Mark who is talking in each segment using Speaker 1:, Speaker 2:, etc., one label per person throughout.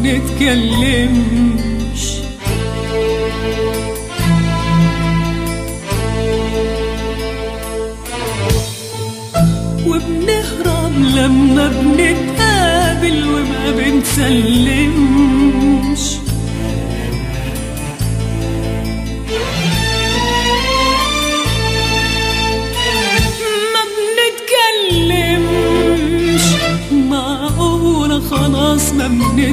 Speaker 1: بنتكلمش وبنهرب لما بنتقابل وما بنسلمش ما بنتكلمش معقولة خلاص ما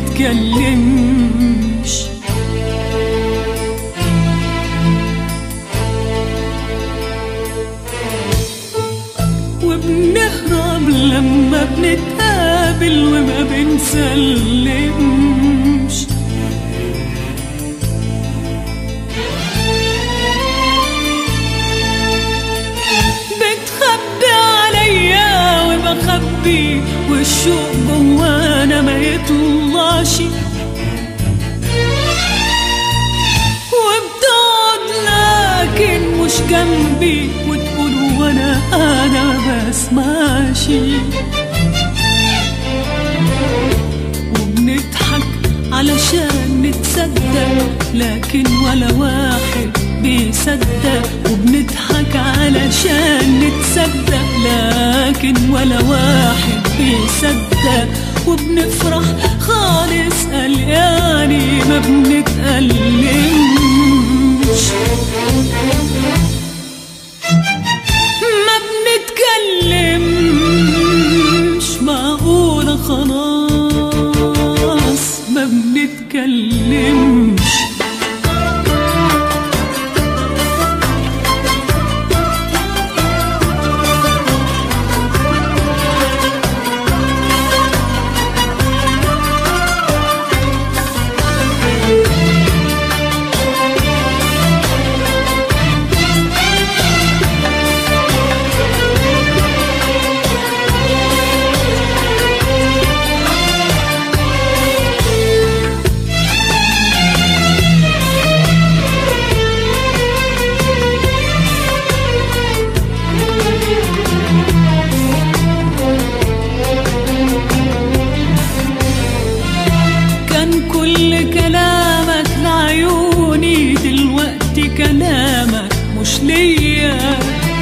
Speaker 1: بنتكلمش وبنهرب لما بنتقابل وما بنسلمش بتخبي عليا وبخبي والشوق جوانا ما يطلعش وبتقعد لكن مش جنبي وتقول وانا انا ما بسمعش وبنضحك علشان نتصدق لكن ولا واحد بيصدق وبنضحك علشان نتصدق لكن ولا واحد بيصدق وبنفرح خالص قلقاني ما بنتألمش ما بنتكلمش معقولة خلاص ما بنتكلمش كان كل كلامك لعيوني دلوقتي كلامك مش ليا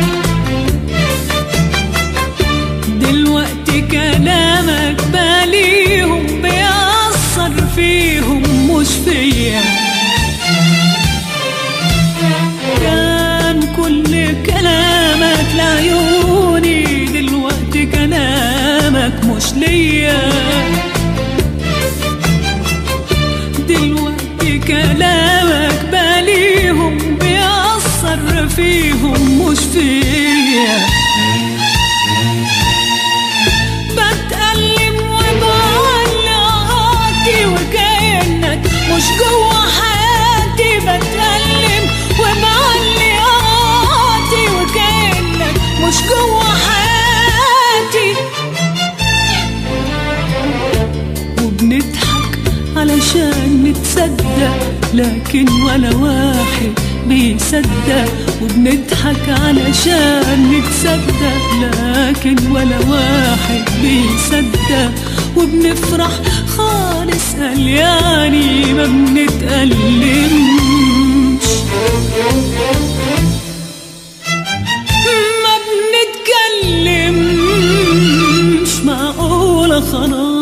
Speaker 1: دلوقتي كلامك باليهم بيأثر فيهم مش فيا كان كل كلامك لعيوني دلوقتي كلامك مش ليا دلوقتي كلامك باليهم بيأثر فيهم مش فيا بتألم وبعلقاتي وكأنك مش جوا حياتي بتألم وبعلقاتي وكأنك مش جوا حياتي وبنضحك علشان نتصدق لكن ولا واحد بيصدق وبنضحك علشان نتصدق لكن ولا واحد بيصدق وبنفرح خالص قلياني ما بنتألمش ما بنتكلمش معقولة خلاص